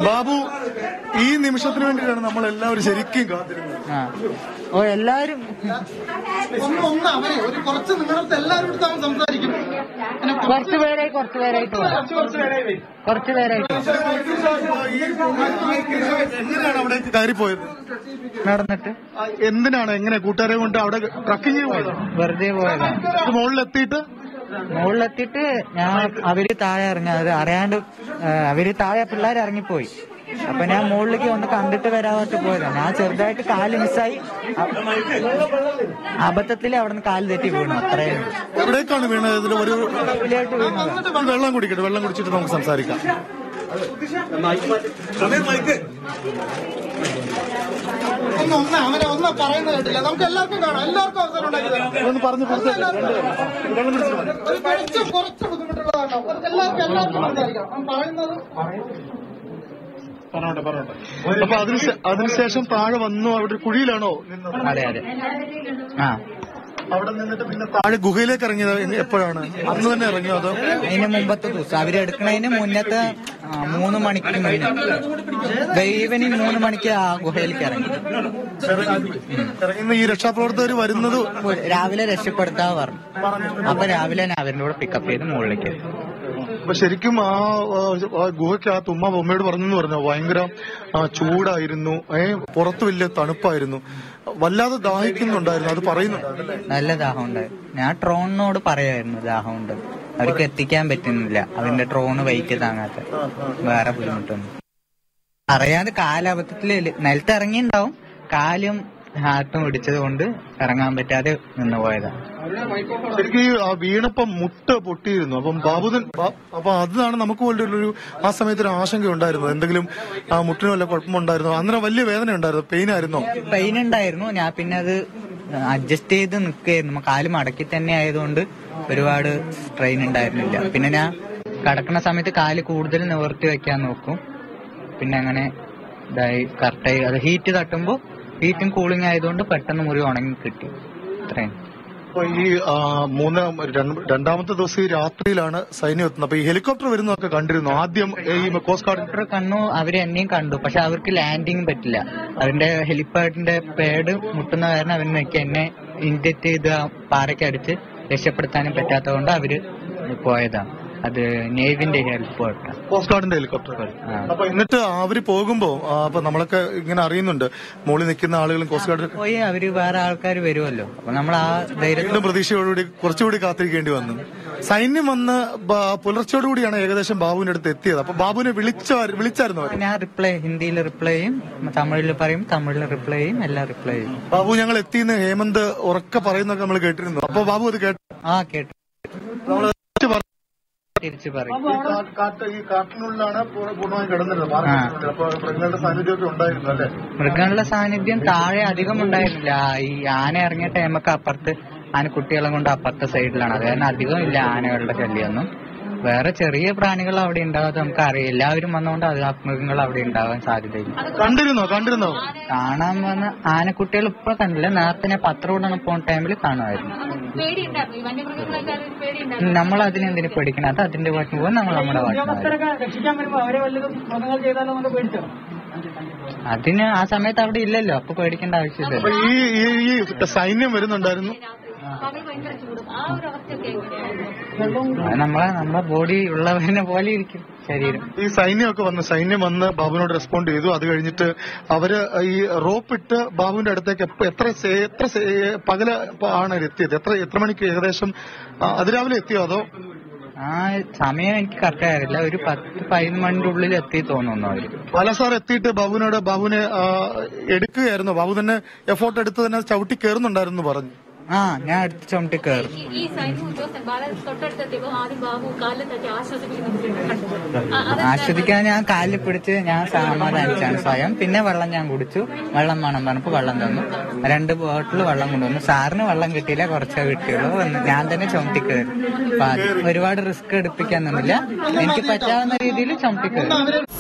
ബാബു ഈ നിമിഷത്തിന് വേണ്ടിയിട്ടാണ് നമ്മൾ എല്ലാവരും ശരിക്കും കാത്തിരുന്നത് ആ ഓ എല്ലാരും ഒന്ന് ഒന്ന് അവരെ ഒരു കുറച്ച് നിങ്ങളുടെ എല്ലാവരും അടുത്ത് അവൻ സംസാരിക്കും പിന്നെ കുറച്ചു പേരായി കുറച്ചു പേരായിട്ട് പോകാം കുറച്ച് കുറച്ച് പേരെ വരും. കുറച്ചു പേരായിട്ട് എങ്ങനെയാണ് അവിടെ കയറിപ്പോയത് നടന്നിട്ട് ആ, എന്തിനാണ് എങ്ങനെ കൂട്ടുകാരെ കൊണ്ട് അവിടെ ട്രക്കിങ് പോയത് വെറുതെ പോയതാണ് മുകളിലെത്തിയിട്ട് മുകളിലെത്തിയിട്ട് ഞാൻ അവര് താഴെ ഇറങ്ങി അത് അറിയാണ്ട് ആ, അവര് താഴെ പിള്ളേർ ഇറങ്ങിപ്പോയി അപ്പൊ ഞാൻ മുകളിലേക്ക് വന്ന് കണ്ടിട്ട് വരാവാട്ട് പോയതാണ് ഞാൻ ചെറുതായിട്ട് കാല് മിസ്സായി അബദ്ധത്തിൽ അവിടെ നിന്ന് കാല് തെറ്റി വീണു അത്രയും എവിടേക്കാണ് വീണത് ഇതിൽ ഒരു വലിയായിട്ട് വീണത് ഒരു വെള്ളം കുടിക്കട്ടെ വെള്ളം കുടിച്ചിട്ട് നമുക്ക് സംസാരിക്കാം ഒന്ന് ഒന്ന് അവരെ ഒന്ന് പറയുന്നത് കേട്ടില്ല നമുക്ക് എല്ലാവർക്കും കാണാം എല്ലാവർക്കും അവസരം ഉണ്ടാക്കി തരാം ഒന്ന് പറഞ്ഞു പുറത്ത് വെള്ളം കുടിച്ചിട്ട് മതി. ഒരു കുറച്ച് കുറച്ച് ബുദ്ധിമുട്ടുള്ളതാണോ കുറച്ച് എല്ലാവർക്കും എല്ലാവർക്കും സംസാരിക്കാം അവൻ പറയുന്നത് പറഞ്ഞോട്ടെ പറഞ്ഞോട്ടെ അപ്പൊ അതിന് ശേ- അതിനുശേഷം താഴെ വന്നു അവിടെ ഒരു കുഴിയിലാണോ നിന്നത് അതെ അതെ ആ അവിടെ നിന്നിട്ട് പിന്നെ താഴെ ഗുഹയിലേക്ക് ഇറങ്ങിയത് എങ്ങ- എപ്പോഴാണ് അന്ന് തന്നെ ഇറങ്ങിയോ അതോ അതിന് മുമ്പത്തെ ദിവസം അവര് എടുക്കണതിന് മുന്നത്തെ ആ, മൂന്ന് മണിക്ക് മുന്നേ ഈവനിങ് മൂന്ന് മണിക്ക് ആ ഗുഹയിലേക്ക് ഇറങ്ങി ഇറങ്ങുന്ന ഈ രക്ഷാപ്രവർത്തകർ വരുന്നത് രാവിലെ രക്ഷപ്പെടുത്താ പറഞ്ഞു അപ്പൊ രാവിലെ ഞാൻ അവരുടെ കൂടെ പിക്കപ്പ് ചെയ്ത് മുകളിലേക്ക് എത്തി. അപ്പൊ ശരിക്കും ആ ആ, ആ ഗുഹയ്ക്കകത്ത് ഉമ്മ ബൊമ്മയോട് പറഞ്ഞെന്ന് പറഞ്ഞു ഭയങ്കര ആ, ചൂടായിരുന്നു ഏ പുറത്ത് വലിയ തണുപ്പായിരുന്നു വല്ലാതെ ദാഹിക്കുന്നുണ്ടായിരുന്നു അത് പറയുന്നുണ്ടായിരുന്നു അല്ലേ? നല്ല ദാഹമുണ്ട് ഞാൻ ട്രോണിനോട് പറയായിരുന്നു ദാഹമുണ്ട് അവർക്ക് എത്തിക്കാൻ പറ്റുന്നില്ല അതിന്റെ ട്രോണ് വെയിറ്റ് താങ്ങാത്ത വേറെ ബുദ്ധിമുട്ടൊന്നും അറിയാതെ കാലബദ്ധത്തില് നിലത്ത് ഇറങ്ങിണ്ടാവും കാലും ഹാർട്ടും ഇടിച്ചത് കൊണ്ട് ഇറങ്ങാൻ പറ്റാതെ നിന്ന് പോയതാണ് ശരിക്കും ഈ ആ വീണപ്പം മുട്ട പൊട്ടിയിരുന്നു അപ്പം ബാബുദൻ ബാ- അപ്പൊ അതാണ് നമുക്ക് പോലും ഒരു ആ സമയത്ത് ഒരു ആശങ്ക ഉണ്ടായിരുന്നു എന്തെങ്കിലും ആ മുട്ടിന് വല്ല കുഴപ്പമുണ്ടായിരുന്നോ അന്നേരം വലിയ വേദന ഉണ്ടായിരുന്നു പെയിൻ ആയിരുന്നോ പെയിൻ ഉണ്ടായിരുന്നു ഞാൻ പിന്നെ അത് അഡ്ജസ്റ്റ് ചെയ്ത് നിൽക്കുകയായിരുന്നു കാല് മടക്കി തന്നെ ആയതുകൊണ്ട് ഒരുപാട് സ്ട്രെയിൻ ഉണ്ടായിരുന്നില്ല പിന്നെ ഞാൻ കടക്കുന്ന സമയത്ത് കാല് കൂടുതൽ നിവർത്തി വെക്കാൻ നോക്കും പിന്നെ അങ്ങനെ ഇതായി കറക്റ്റായി അത് ഹീറ്റ് തട്ടുമ്പോ ഹീറ്റും കൂളിംഗ് ആയതുകൊണ്ട് പെട്ടെന്ന് മുറി ഉണങ്ങി കിട്ടി അത്രയും അപ്പൊ ഈ ആ, മൂന്ന് രണ്ട്- രണ്ടാമത്തെ ദിവസം ഈ രാത്രിയിലാണ് സൈന്യം എത്തുന്നത് അപ്പൊ ഈ ഹെലികോപ്റ്റർ വരുന്നതൊക്കെ കണ്ടിരുന്നു ആദ്യം ഈ കോസ്റ്റ് ഗാർഡ് ഡോക്ടർ കണ്ണു അവര് എന്നെയും കണ്ടു പക്ഷെ അവർക്ക് ലാൻഡിങ് പറ്റില്ല അതിന്റെ ഹെലിപ്പാഡിന്റെ പേഡ് മുട്ടുന്ന കാരണം അവര് നിൽക്കുക എന്നെ ഇൻജക്ട് ചെയ്ത് ആ പാറയ്ക്ക് അടിച്ച് രക്ഷപ്പെടുത്താനും പറ്റാത്തതുകൊണ്ട് അവര് പോയതാണ് അത് നേവിന്റെ ഹെൽപ്പ് കേട്ടോ കോസ്റ്റ് ഗാർഡിന്റെ ഹെലികോപ്റ്റർ ആ. അപ്പൊ എന്നിട്ട് അവര് പോകുമ്പോ ആ, അപ്പൊ നമ്മളൊക്കെ ഇങ്ങനെ അറിയുന്നുണ്ട് മുകളിൽ നിൽക്കുന്ന ആളുകളും കോസ്റ്റ് ഗാർഡ് പോയി അവര് വേറെ ആൾക്കാർ വരുമല്ലോ അപ്പൊ നമ്മൾ ആ ധൈര്യത്തിൽ വീണ്ടും പ്രതീക്ഷയോടുകൂടി കുറച്ചുകൂടി കാത്തിരിക്കേണ്ടി വന്നു സൈന്യം വന്ന് ബ- പുലർച്ചയോടുകൂടിയാണ് ഏകദേശം ബാബുവിന്റെ അടുത്ത് എത്തിയത് അപ്പൊ ബാബുവിനെ വിളിച്ച വിളിച്ചായിരുന്നു അവർ ഞാൻ റിപ്ലൈ ഹിന്ദിയിൽ റിപ്ലൈ ചെയ്യും തമിഴിൽ പറയും തമിഴിൽ റിപ്ലൈ ചെയ്യും എല്ലാം റിപ്ലൈ ചെയ്യും ബാബു ഞങ്ങൾ എത്തിയെന്ന് ഹേമന്ത് ഉറക്കെ പറയുന്നൊക്കെ നമ്മൾ കേട്ടിരുന്നു അപ്പൊ ബാബു അത് കേട്ടു ആ കേട്ടു നമ്മള് തിരിച്ച് പറഞ്ഞു. തിരിച്ചു പറയും ഈ കാ- കാട്ട് ഈ കാട്ടിനുള്ളിലാണ് പൂർ- പൂർണ്ണമായും കിടന്നിരുന്നത് ആ. പാറക്കെട്ടിനുള്ളിൽ. അപ്പൊ മൃഗങ്ങളുടെ സാന്നിധ്യമൊക്കെ ഉണ്ടായിരുന്നു അല്ലേ മൃഗങ്ങളുടെ സാന്നിധ്യം താഴെ അധികം ഉണ്ടായിരുന്നില്ല ഈ ആന ഇറങ്ങിയ ടൈമൊക്കെ അപ്പുറത്ത് ആന കുട്ടികളെ കൊണ്ട് അപ്പുറത്തെ സൈഡിലാണ് അത് കാരണം അധികം ഇല്ല ആനകളുടെ ശല്യമൊന്നും വേറെ ചെറിയ പ്രാണികൾ അവിടെ ഉണ്ടാകാതെ നമുക്ക് അറിയില്ല എല്ലാവരും വന്നുകൊണ്ട് അത് ആ മൃഗങ്ങൾ അവിടെ ഉണ്ടാകാൻ സാധ്യതയില്ല കണ്ടിരുന്നോ കണ്ടിരുന്നോ കാണാൻ വന്ന ആനക്കുട്ടികൾ ഇപ്പോൾ കണ്ടില്ല നേരത്തെ ഞാൻ പത്രം ഇടണം പോകുന്ന ടൈമിൽ കാണുമായിരുന്നു പേടിയുണ്ടായിരുന്നു ഈ വന്യമൃഗങ്ങളൊക്കെ അത് പേടിയുണ്ടായിരുന്നു നമ്മൾ അതിനെന്തിനു പേടിക്കണം അത് അതിന്റെ പാട്ടിന് പോകും നമ്മൾ നമ്മുടെ പാട്ടിന് പോകും രക്ഷിക്കാൻ വരുമ്പോ അവരെ വല്ലതും മൃഗങ്ങൾ ചെയ്താലോ എന്നൊക്കെ പേടിച്ചോ അതിന് ആ സമയത്ത് അവിടെ ഇല്ലല്ലോ അപ്പൊ പേടിക്കേണ്ട അപ്പൊ ആവശ്യമില്ലല്ലോ ഈ ഈ ഈ സൈന്യം വരുന്നുണ്ടായിരുന്നു പകൽ ഭയങ്കര ചൂടും ആ ഒരു അവസ്ഥയൊക്കെ എങ്ങനെയായിരുന്നു അത് നമ്മളെ നമ്മുടെ ബോഡി ഉള്ളവനെ പോലെ ഇരിക്കും ശരീരം ഈ സൈന്യമൊക്കെ വന്ന് സൈന്യം വന്ന് ബാബുവിനോട് റെസ്പോണ്ട് ചെയ്തു അത് കഴിഞ്ഞിട്ട് അവര് ഈ റോപ്പ് ഇട്ട് ബാബുവിന്റെ അടുത്തേക്ക് എപ്പ എത്ര സേ- എത്ര സേ- പകല് ആണ് എത്തിയത് എത്ര എത്ര മണിക്ക് ഏകദേശം ആ, അതിരാവിലെ എത്തിയോ അതോ ആ സമയം എനിക്ക് കറക്റ്റ് അറിയില്ല ഒരു പത്ത് പതിനൊന്ന് മണിന്റെ ഉള്ളിൽ എത്തി തോന്നുന്നു അവര് പല സാർ എത്തിയിട്ട് ബാബുവിനോട് ബാബുവിനെ ആ, എടുക്കുകയായിരുന്നു ബാബു തന്നെ എഫോർട്ട് എടുത്ത് തന്നെ ചവിട്ടി കയറുന്നുണ്ടായിരുന്നു പറഞ്ഞു ആ ഞാൻ അടുത്ത് ചുമട്ടി കയറും ഈ- ഈ സൈന്യവും ജോസഫ് ബാലൻ തൊട്ടടുത്തെത്തിയപ്പോ ആദ്യം ബാബു കാലിൽ തട്ടി ആശ്വസിപ്പിക്കുന്നു ആസ്വദിക്കാൻ ഞാൻ കാലിൽ പിടിച്ച് ഞാൻ സമാധാനിച്ചാണ് സ്വയം പിന്നെ വെള്ളം ഞാൻ കുടിച്ചു വെള്ളം വേണം പറഞ്ഞപ്പോ വെള്ളം തന്നു രണ്ട് ബോട്ടിൽ വെള്ളം കൊണ്ടുവന്നു സാറിന് വെള്ളം കിട്ടിയില്ല കുറച്ചേ കിട്ടിയുള്ളൂ വന്ന് ഞാൻ തന്നെ ചുമട്ടി കയറി അപ്പൊ അത് ഒരുപാട് റിസ്ക് എടുപ്പിക്കാൻ നിന്നില്ല എനിക്ക് പറ്റാവുന്ന രീതിയിൽ ചുമട്ടി കയറി